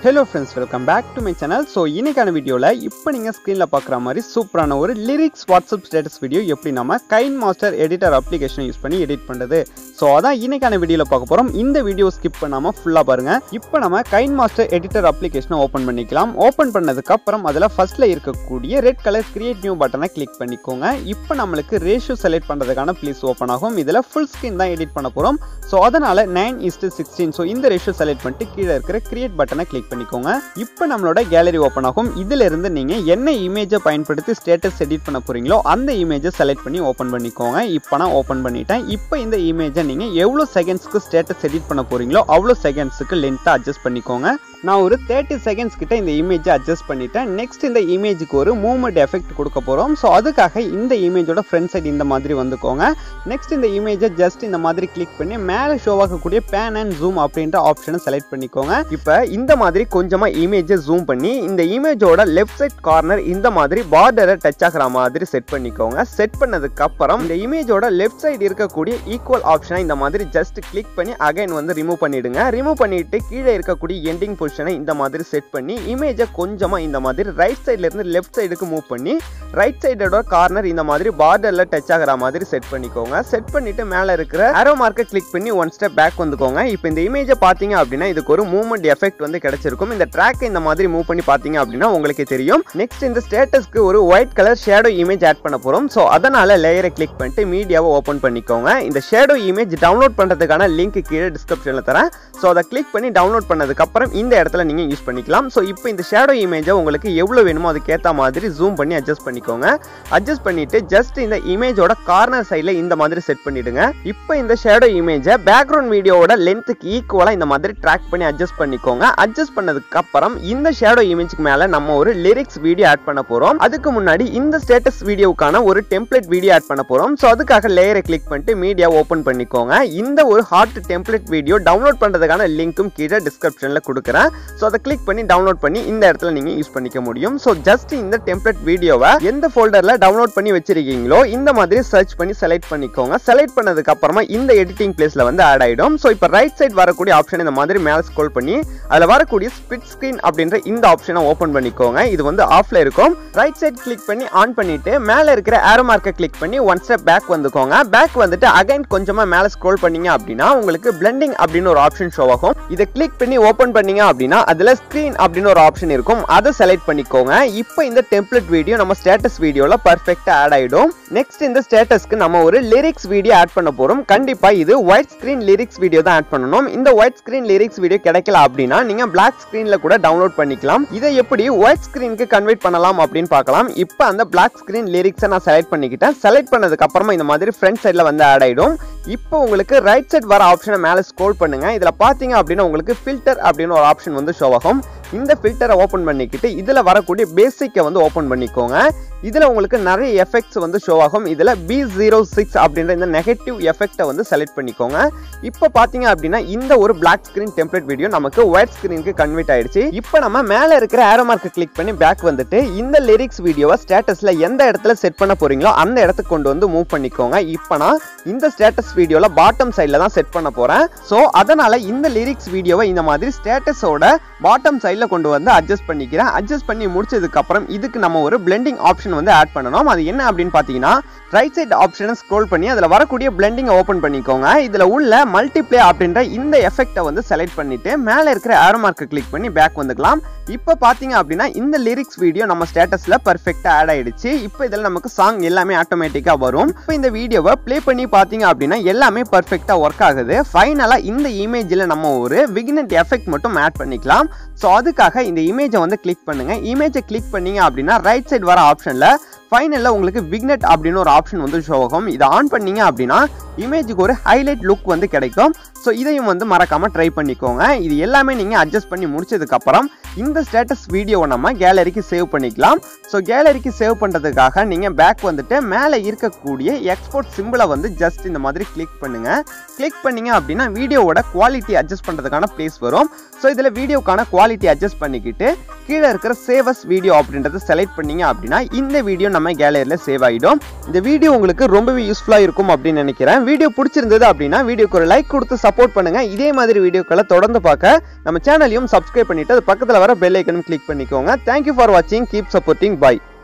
hello friends welcome back to my channel so இன்னைக்கான வீடியோவில் இப்போ நீங்கள் ஸ்க்ரீனில் பார்க்குற மாதிரி சூப்பரான ஒரு லிரிக்ஸ் வாட்ஸ்அப் ஸ்டேட்டஸ் வீடியோ எப்படி நம்ம கைன் மாஸ்டர் எடிட்டர் அப்ளிகேஷனை யூஸ் பண்ணி எடிட் பண்ணுறது ஸோ அதான் இன்னைக்கான வீடியோவில் பார்க்க போகிறோம் இந்த வீடியோ ஸ்கிப் பண்ணாமல் ஃபுல்லாக பாருங்கள் இப்போ நம்ம கைன் மாஸ்டர் எடிட்டர் அப்ளிகேஷனை ஓப்பன் பண்ணிக்கலாம் ஓப்பன் பண்ணதுக்கப்புறம் அதில் ஃபஸ்ட்டில் இருக்கக்கூடிய ரெட் கலர் கிரியேட் நியூ பட்டனை கிளிக் பண்ணிக்கோங்க இப்போ நம்மளுக்கு ரேஷியோ செலக்ட் பண்ணுறதுக்கான ப்ளீஸ் ஓப்பன் ஆகும் இதில் ஃபுல் ஸ்க்ரீன் தான் எடிட் பண்ண போகிறோம் ஸோ அதனால் நைன் இஸ்டு சிக்ஸ்டீன் ஸோ இந்த ரேஷியோ செலக்ட் பண்ணிட்டு கீழே இருக்கிற கிரியேட் பட்டனை கிளிக் பண்ணிக்கோங்க இப்போ நம்மளோட கேலரி ஓப்பன் ஆகும் இதுல இருந்து நீங்க என்ன இமேஜை பயன்படுத்தி ஸ்டேட்டஸ் எடிட் பண்ண போறீங்களோ அந்த இமேஜை செலக்ட் பண்ணி ஓப்பன் பண்ணிக்கோங்க இப்போ நான் ஓப்பன் பண்ணிட்டேன் இப்போ இந்த இமேஜை நீங்க எவ்வளோ செகண்ட்ஸ்க்கு ஸ்டேட்டஸ் எடிட் பண்ண போறீங்களோ அவ்வளோ செகண்ட்ஸுக்கு லென்த்தை அட்ஜஸ்ட் பண்ணிக்கோங்க நான் ஒரு தேர்ட்டி செகண்ட்ஸ் கிட்ட இந்த இமேஜை அட்ஜஸ்ட் பண்ணிட்டேன் நெக்ஸ்ட் இந்த இமேஜுக்கு ஒரு மூவ்மெண்ட் எஃபெக்ட் கொடுக்க போகிறோம் ஸோ அதுக்காக இந்த இமேஜோட ஃப்ரண்ட் சைடு இந்த மாதிரி வந்துக்கோங்க நெக்ஸ்ட் இந்த இமேஜை ஜஸ்ட் இந்த மாதிரி கிளிக் பண்ணி மேலே ஷோ ஆகக்கூடிய பேன் அண்ட் ஜூம் அப்படின்ற ஆப்ஷனை செலக்ட் பண்ணிக்கோங்க இப்போ இந்த மாதிரி கொஞ்சமாக இமேஜை ஜூம் பண்ணி இந்த இமேஜோட லெஃப்ட் சைட் கார்னர் இந்த மாதிரி பார்டரை டச் ஆகிற மாதிரி செட் பண்ணிக்கோங்க செட் பண்ணதுக்கு அப்புறம் இந்த இமேஜோட லெஃப்ட் சைடு இருக்கக்கூடிய ஈக்குவல் ஆப்ஷனை இந்த மாதிரி ஜஸ்ட் கிளிக் பண்ணி அகைன் வந்து ரிமூவ் பண்ணிடுங்க ரிமூவ் பண்ணிட்டு கீழே இருக்கக்கூடிய எண்டிங் பொசிஷனை இந்த மாதிரி செட் பண்ணி இமேஜை கொஞ்சமாக இந்த மாதிரி ரைட் சைட்ல இருந்து லெஃப்ட் சைடுக்கு மூவ் பண்ணி ரைட் சைடோட கார்னர் இந்த மாதிரி பார்டரில் டச் ஆகிற மாதிரி செட் பண்ணிக்கோங்க செட் பண்ணிட்டு மேலே இருக்கிற ஆரோ மார்க்கை கிளிக் பண்ணி ஒன் ஸ்டெப் பேக் வந்துக்கோங்க இப்போ இந்த இமேஜை பார்த்தீங்க அப்படின்னா இதுக்கு ஒரு மூவ்மெண்ட் எஃபெக்ட் வந்து கிடைச்சிருக்கும் இந்த ட்ராக்கை இந்த மாதிரி மூவ் பண்ணி பார்த்தீங்க அப்படின்னா உங்களுக்கு தெரியும் நெக்ஸ்ட் இந்த ஸ்டேட்டஸ்க்கு ஒரு white colour shadow image add பண்ண போகிறோம் ஸோ அதனால லேயரை கிளிக் பண்ணிட்டு மீடியாவை ஓப்பன் பண்ணிக்கோங்க இந்த ஷேடோ இமேஜ் டவுன்லோட் பண்ணுறதுக்கான லிங்க் கீழே டிஸ்கிரிப்ஷனில் தரேன் ஸோ அதை கிளிக் பண்ணி டவுன்லோட் பண்ணதுக்கப்புறம் இந்த இடத்துல நீங்கள் யூஸ் பண்ணிக்கலாம் ஸோ இப்போ இந்த ஷேடோ இமேஜை உங்களுக்கு எவ்வளோ வேணுமோ அதுக்கேற்ற மாதிரி ஜூம் பண்ணி அட்ஜஸ்ட் பண்ணிக்கோங்க அட்ஜஸ்ட் பண்ணிட்டு ஜஸ்ட் இந்த இமேஜோட கார்னர் சைடில் இந்த மாதிரி செட் பண்ணிடுங்க இப்போ இந்த ஷேடோ இமேஜை பேக்ரவுண்ட் வீடியோவோட லென்த்துக்கு ஈக்குவலாக இந்த மாதிரி ட்ராக் பண்ணி அட்ஜஸ்ட் பண்ணிக்கோங்க அட்ஜஸ்ட் பண்ணதுக்கு அப்புறம் இந்த ஷேடோ இமேஜ்க்கு மேலே நம்ம ஒரு லிரிக்ஸ் வீடியோ ஆட் பண்ண போகிறோம் அதுக்கு முன்னாடி இந்த ஸ்டேட்டஸ் வீடியோவுக்கான ஒரு டெம்ப்ளேட் வீடியோ ஆட் பண்ண போகிறோம் ஸோ அதுக்காக லேயரை கிளிக் பண்ணிட்டு மீடியா ஓப்பன் பண்ணிக்கோங்க இந்த ஒரு ஹார்ட் டெம்ப்ளேட் வீடியோ டவுன்லோட் பண்ணுறதுக்கான லிங்க்கும் கீழே டிஸ்கிரிப்ஷனில் கொடுக்குறேன் ஸோ அதை கிளிக் பண்ணி டவுன்லோட் பண்ணி இந்த இடத்துல நீங்கள் யூஸ் பண்ணிக்க முடியும் ஸோ ஜஸ்ட் இந்த டெம்ப்ளேட் வீடியோவை எந்த ஃபோல்டரில் டவுன்லோட் பண்ணி வச்சிருக்கீங்களோ இந்த மாதிரி சர்ச் பண்ணி செலக்ட் பண்ணிக்கோங்க செலக்ட் பண்ணதுக்கு அப்புறமா இந்த எடிட்டிங் பிளேஸில் வந்து ஆட் ஆகிடும் ஸோ இப்போ ரைட் சைட் வரக்கூடிய ஆப்ஷன் இந்த மாதிரி மேலே ஸ்க்ரோல் பண்ணி அதில் வரக்கூடிய ஸ்பிட் ஸ்க்ரீன் அப்படின்ற இந்த ஆப்ஷனை ஓப்பன் பண்ணிக்கோங்க இது வந்து ஆஃப்ல இருக்கும் ரைட் சைட் கிளிக் பண்ணி ஆன் பண்ணிட்டு மேலே இருக்கிற ஏரோ மார்க்கை கிளிக் பண்ணி ஒன் ஸ்டெப் பேக் வந்துக்கோங்க பேக் வந்துட்டு அகைன் கொஞ்சமாக மேலே ஸ்க்ரோல் பண்ணீங்க அப்படின்னா உங்களுக்கு பிளெண்டிங் அப்படின்னு ஒரு ஆப்ஷன் ஷோ ஆகும் இதை கிளிக் பண்ணி ஓப்பன் பண்ணீங்க அப்படின்னா அதில் ஸ்க்ரீன் அப்படின்னு ஒரு ஆப்ஷன் இருக்கும் அதை செலக்ட் பண்ணிக்கோங்க இப்போ இந்த டெம்ப்ளேட் வீடியோ நம்ம ஸ்டேட்டஸ் வீடியோவில் பர்ஃபெக்டாக ஆட் ஆகிடும் நெக்ஸ்ட் இந்த ஸ்டேட்டஸ்க்கு நம்ம ஒரு லிரிக்ஸ் வீடியோ ஆட் பண்ண போகிறோம் கண்டிப்பாக இது ஒயிட் ஸ்க்ரீன் லிரிக்ஸ் வீடியோ தான் ஆட் பண்ணணும் இந்த ஒயிட் ஸ்க்ரீன் லிரிக்ஸ் வீடியோ கிடைக்கல அப்படின்னா நீங்கள் பிளாக் ஸ்க்ரீனில் கூட டவுன்லோட் பண்ணிக்கலாம் இதை எப்படி ஒயிட் ஸ்க்ரீனுக்கு கன்வெர்ட் பண்ணலாம் அப்படின்னு பார்க்கலாம் இப்போ அந்த பிளாக் ஸ்க்ரீன் லிரிக்ஸை நான் செலக்ட் பண்ணிக்கிட்டேன் செலக்ட் பண்ணதுக்கு அப்புறமா இந்த மாதிரி ஃப்ரண்ட் சைடில் வந்து ஆட் ஆகிடும் இப்போ உங்களுக்கு ரைட் சைட் வர ஆப்ஷனை மேலே ஸ்க்ரோல் பண்ணுங்க இதில் பார்த்தீங்க அப்படின்னா உங்களுக்கு ஃபில்டர் அப்படின்னு ஒரு ஆப்ஷன் வந்து ஷோ ஆகும் இந்த ஃபில்டரை ஓப்பன் பண்ணிக்கிட்டு இதில் வரக்கூடிய பேசிக்கை வந்து ஓப்பன் பண்ணிக்கோங்க இதில் உங்களுக்கு நிறைய எஃபெக்ட்ஸ் வந்து ஷோ ஆகும் இதில் பி ஜீரோ சிக்ஸ் அப்படின்ற இந்த நெகட்டிவ் எஃபெக்டை வந்து செலக்ட் பண்ணிக்கோங்க இப்போ பார்த்தீங்க அப்படின்னா இந்த ஒரு பிளாக் ஸ்க்ரீன் டெம்ப்ளேட் வீடியோ நமக்கு ஒயிட் ஸ்க்ரீனுக்கு கன்வெர்ட் ஆயிடுச்சு இப்போ நம்ம மேலே இருக்கிற ஏரோ மார்க்கை கிளிக் பண்ணி பேக் வந்துட்டு இந்த லிரிக்ஸ் வீடியோவை ஸ்டேட்டஸில் எந்த இடத்துல செட் பண்ண போறீங்களோ அந்த இடத்துக்கு கொண்டு வந்து மூவ் பண்ணிக்கோங்க இப்போ நான் இந்த ஸ்டேட்டஸ் வீடியோவில் பாட்டம் சைடில் தான் செட் பண்ண போகிறேன் ஸோ அதனால் இந்த லிரிக்ஸ் வீடியோவை இந்த மாதிரி ஸ்டேட்டஸோட பாட்டம் சைடில் கொண்டு வந்து அட்ஜஸ்ட் பண்ணிக்கிறேன் அட்ஜஸ்ட் பண்ணி முடிச்சதுக்கு அப்புறம் இதுக்கு நம்ம ஒரு பிளெண்டிங் ஆப்ஷன் வந்து ஆட் பண்ணணும் அது என்ன அப்படின்னு பார்த்தீங்கன்னா ரைட் சைட் ஆப்ஷனை ஸ்க்ரோல் பண்ணி அதில் வரக்கூடிய பிளெண்டிங்கை ஓப்பன் பண்ணிக்கோங்க இதில் உள்ள மல்டிப்ளே அப்படின்ற இந்த எஃபெக்டை வந்து செலக்ட் பண்ணிட்டு மேலே இருக்கிற ஏரோ மார்க்கை கிளிக் பண்ணி பேக் வந்துக்கலாம் இப்போ பார்த்தீங்க அப்படின்னா இந்த லிரிக்ஸ் வீடியோ நம்ம ஸ்டேட்டஸில் பர்ஃபெக்டாக ஆட் ஆயிடுச்சு இப்போ இதில் நமக்கு சாங் எல்லாமே ஆட்டோமேட்டிக்காக வரும் இப்போ இந்த வீடியோவை ப்ளே பண்ணி பார்த்தீங்க அப்படின்னா எல்லாமே பர்ஃபெக்டாக ஒர்க் ஆகுது ஃபைனலாக இந்த இமேஜில் நம்ம ஒரு விக்னட் எஃபெக்ட் மட்டும் ஆட் பண்ணிக்கலாம் ஸோ அதுக்காக இந்த இமேஜை வந்து கிளிக் பண்ணுங்க இமேஜை கிளிக் பண்ணீங்க அப்படின்னா ரைட் சைடு வர ஆப்ஷனில் ஃபைனலில் உங்களுக்கு விக்னெட் அப்படின்னு ஒரு ஆப்ஷன் வந்து ஷோ ஆகும் இதை ஆன் பண்ணீங்க அப்படின்னா இமேஜுக்கு ஒரு ஹைலைட் லுக் வந்து கிடைக்கும் ஸோ இதையும் வந்து மறக்காமல் ட்ரை பண்ணிக்கோங்க இது எல்லாமே நீங்கள் அட்ஜஸ்ட் பண்ணி முடிச்சதுக்கப்புறம் இந்த ஸ்டேட்டஸ் வீடியோவை நம்ம கேலரிக்கு சேவ் பண்ணிக்கலாம் ஸோ கேலரிக்கு சேவ் பண்ணுறதுக்காக நீங்கள் பேக் வந்துட்டு மேலே இருக்கக்கூடிய எக்ஸ்போர்ட் சிம்பிளை வந்து ஜஸ்ட் இந்த மாதிரி கிளிக் பண்ணுங்க கிளிக் பண்ணீங்க அப்படின்னா வீடியோவோட குவாலிட்டி அட்ஜஸ்ட் பண்ணுறதுக்கான ப்ளேஸ் வரும் ஸோ இதில் வீடியோக்கான குவாலிட்டி அட்ஜஸ்ட் பண்ணிக்கிட்டு கீழே இருக்கிற சேவஸ் வீடியோ அப்படின்றத செலக்ட் பண்ணீங்க அப்படின்னா இந்த வீடியோ நம்ம நம்ம கேலரியில் சேவ் ஆகிடும் இந்த வீடியோ உங்களுக்கு ரொம்பவே யூஸ்ஃபுல்லாக இருக்கும் அப்படின்னு நினைக்கிறேன் வீடியோ பிடிச்சிருந்தது அப்படின்னா வீடியோக்கு ஒரு லைக் கொடுத்து சப்போர்ட் பண்ணுங்க இதே மாதிரி வீடியோக்களை தொடர்ந்து பார்க்க நம்ம சேனலையும் சப்ஸ்கிரைப் பண்ணிட்டு அது பக்கத்தில் வர பெல் ஐக்கனும் கிளிக் பண்ணிக்கோங்க தேங்க்யூ ஃபார் வாட்சிங் கீப் சப்போர்ட்டிங் பை